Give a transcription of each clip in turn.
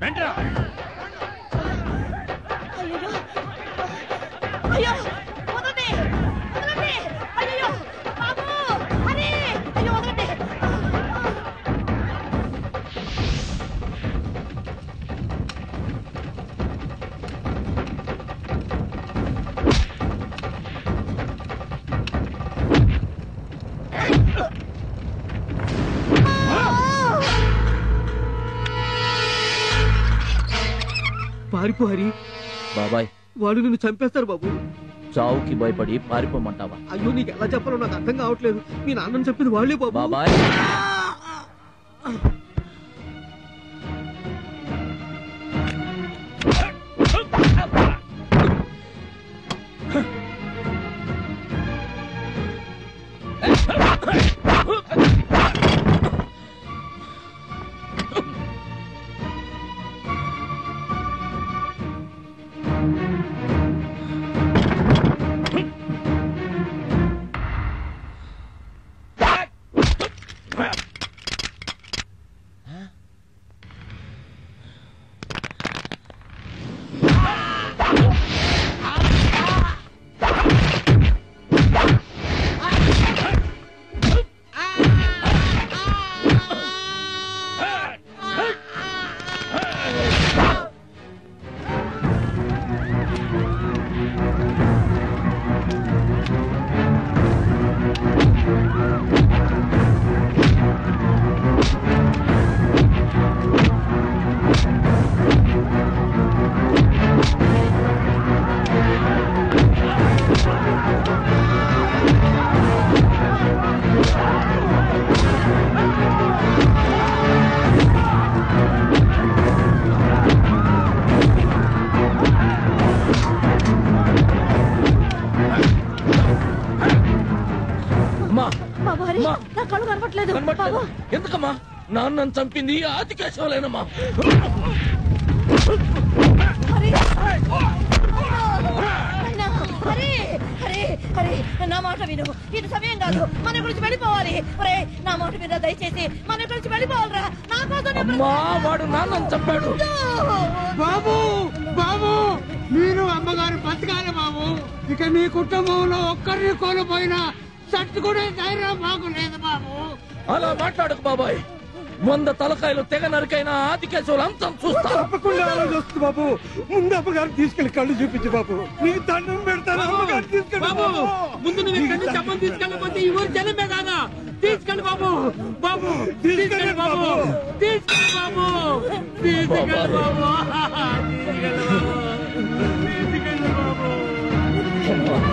వెంట్రా అయ్యో అయ్యో వదలండి వదలండి అయ్యో బాబు హరి అయ్యో వదలండి పారిపో హరి బాబాయ్ వాడు నిన్ను చంపేస్తారు బాబు చావుకి భయపడి పారిపోమంటావా అయ్యో నీకు ఎలా చెప్పాలో నాకు అర్థం కావట్లేదు మీ నాన్నని చెప్పింది వాళ్ళే బాబు బాబాయ్ అమ్మా బాబు హరి నా కళ్ళు కనపట్లేదు బాబు కనబడట్లేదా? ఎందుకమ్మా నాన్నను చంపింది ఆది కేశవలేనమ్మా హరి నాయనా, హరి హరి హరి నా మాట విను ఇది సమయం కాదు మన గురించి వెళ్ళిపోవాలి ఒరే నా మాట విన దయచేసి మన గురించి వెళ్ళిపోవాలరా నా కోసం నేను అమ్మా వాడు నాన్నను చంపాడు బాబు బాబు మీరు అమ్మగారు బతకాలి బాబు ఇక నీ కుటుంబంలో ఒక్కరిని కోల్పోయినా తట్టుకునే ధైర్యం మాకు లేదు బాబు అలా మాట్లాడకు బాబాయ్ వంద తలకాయలు తెగ నరికైన ఆది కేశవులు అంతం చూస్తా తప్పకుండా అలా వస్తుంది బాబు ముందు అమ్మగారు తీసుకెళ్లి కళ్ళు చూపించు బాబు నీకు దండం పెడతాను అమ్మగారు తీసుకెళ్ళి బాబు ముందు నువ్వు ఇక్కడి నుంచి అమ్మని తీసుకెళ్ళకపోతే ఈ ఊరు జనమే కాదా తీసుకెళ్ళి బాబు బాబు తీసుకెళ్ళి బాబు తీసుకెళ్ళి బాబు తీసుకెళ్ళి బాబు తీసుకెళ్ళి బాబు తీసుకెళ్ళి బాబు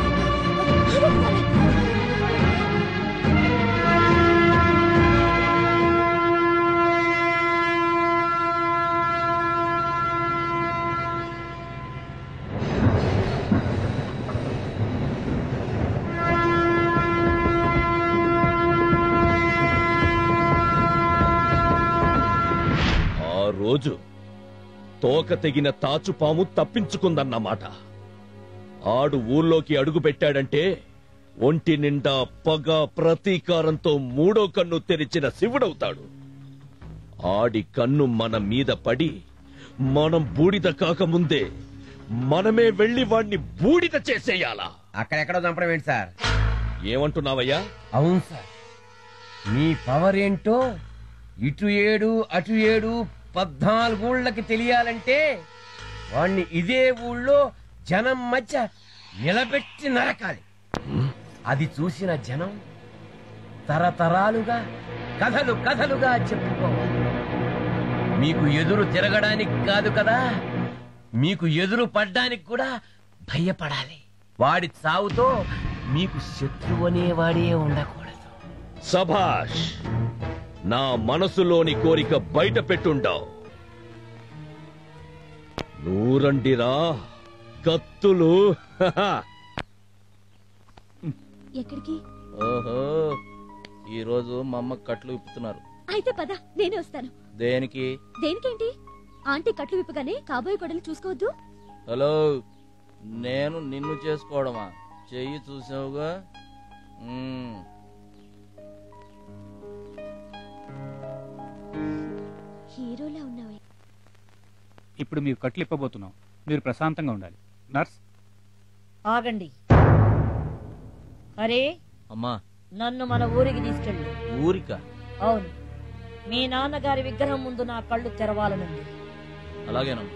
ఆ రోజు తోక తెగిన తాచుపాము తప్పించుకుందన్నమాట ఆడు ఊర్లోకి అడుగు పెట్టాడంటే ఒంటి నిండా పగ ప్రతీకారంతో మూడో కన్ను తెరిచిన శివుడవుతాడు ఆడి కన్ను మన మీద పడి మనం బూడిద కాకముందే మనమే వెళ్లి వాణ్ణి బూడిద చేసేయాలా అక్కడెక్కడో చంపడం ఏంటి సార్ ఏమంటున్నావయ్యా అవును సార్ మీ పవర్ ఏంటో ఇటు ఏడు అటు ఏడు పద్నాలుగూళ్ళకి తెలియాలంటే వాణ్ణి ఇదే ఊళ్ళో జనం మధ్య నిలబెట్టి నరకాలి అది చూసిన జనం తరతరాలుగా కథలు కథలుగా చెప్పుకోవాలి మీకు ఎదురు తిరగడానికి కాదు కదా మీకు ఎదురు పడ్డానికి కూడా భయపడాలి వాడి చావుతో మీకు శత్రువు అనేవాడే ఉండకూడదు సభాష్ నా మనసులోని కోరిక బయట పెట్టుండావు నూరండిరా కత్తులు హహ. ఎక్కడికి ఓహో ఈరోజు మా అమ్మ కట్లు విప్పుతున్నారు అయితే పద నేనే వస్తాను దేనికి దేనికేంటి ఆంటీ కట్లు విప్పగానే కాబోయే కొడలు చూసుకోవద్దు హలో నేను నిన్ను చేసుకోవడమా చెయ్యి చూసావుగా మ్మ్. హీరోలా ఉన్నావే ఇప్పుడు మీకు కట్లు ఇప్పబోతున్నాం మీరు ప్రశాంతంగా ఉండాలి నర్స్ ఆగండి అరే అమ్మా నన్ను మన ఊరికి తీసుకెళ్ళు ఊరిక అవును మీ నాన్నగారి విగ్రహం ముందు నా కళ్ళు తెరవాలనుంది అలాగేనమ్మా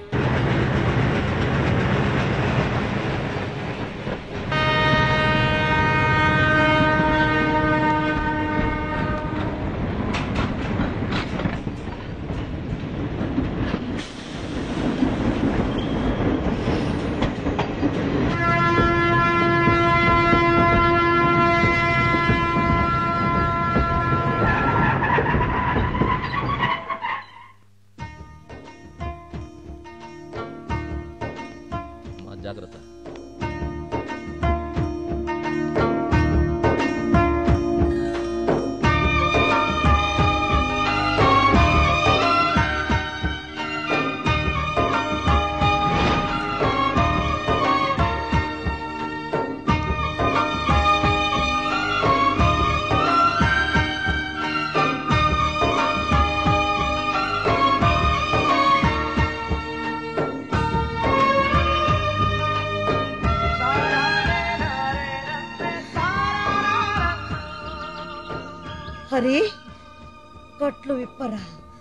అమ్మా జాగ్రత్త హరి కట్లు విప్పరా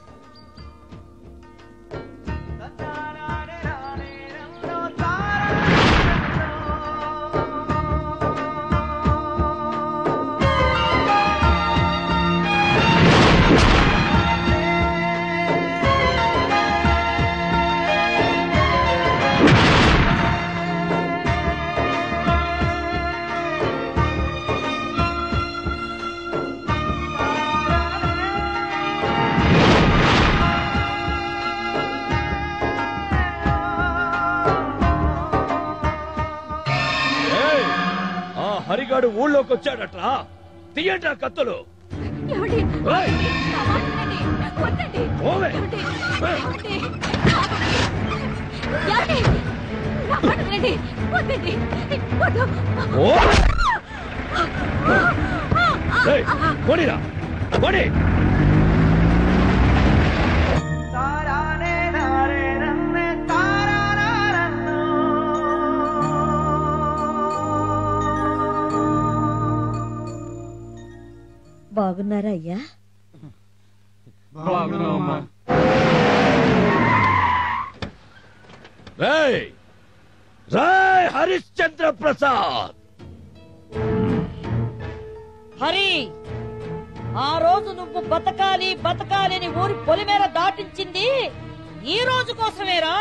ఆ హరిగాడు ఊళ్ళోకి వచ్చాడట్రా తీయండి ఆ కత్తులు ఏమండి? ఏయ్! నా మాట వినండి. వద్దండి. పోవే. ఏమండి? ఏమండి? ఏమండి? నా మాట వినండి. వద్దండి. వద్దు. ఓ! ఏయ్, పోనీరా పోనీ బాగున్నారా అయ్యా రేయ్ రాయ్ హరిశ్చంద్ర ప్రసాద్ హరి ఆ రోజు నువ్వు బతకాలి బతకాలి అని ఊరి పొలిమేర దాటించింది ఈ రోజు కోసమేరా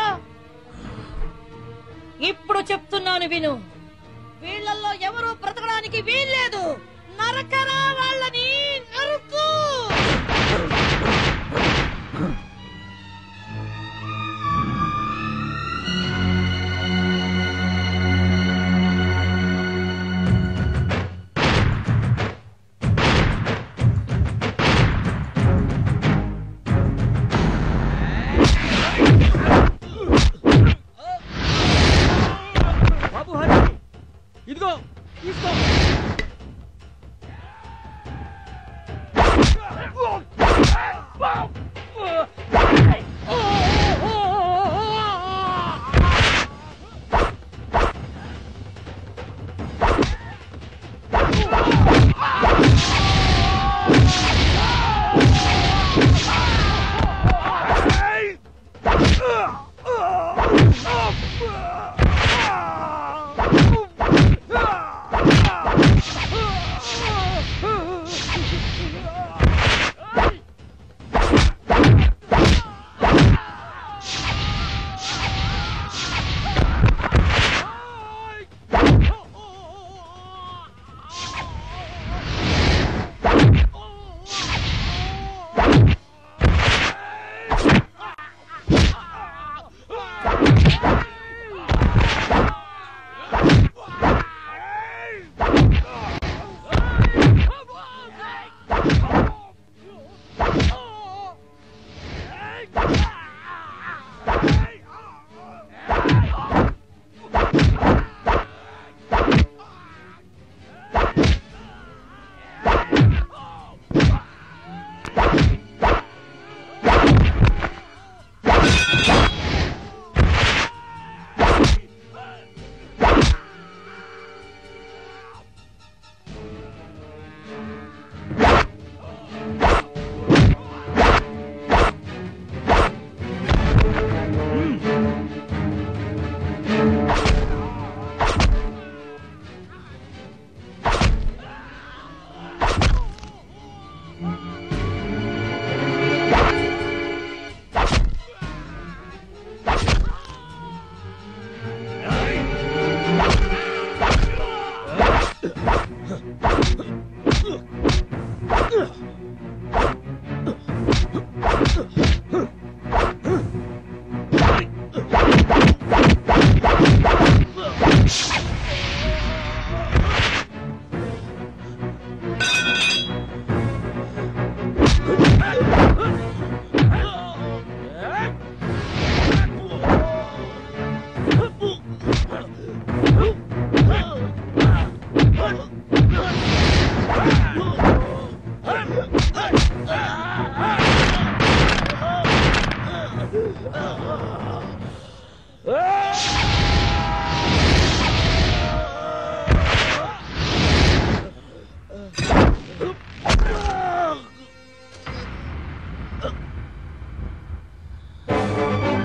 ఇప్పుడు చెప్తున్నాను విను వీళ్ళల్లో ఎవరు బ్రతకడానికి వీల్లేదు నరకరా వాళ్ళని నరుకు బాబు హరి ఇదిగో తీసుకో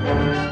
ఆ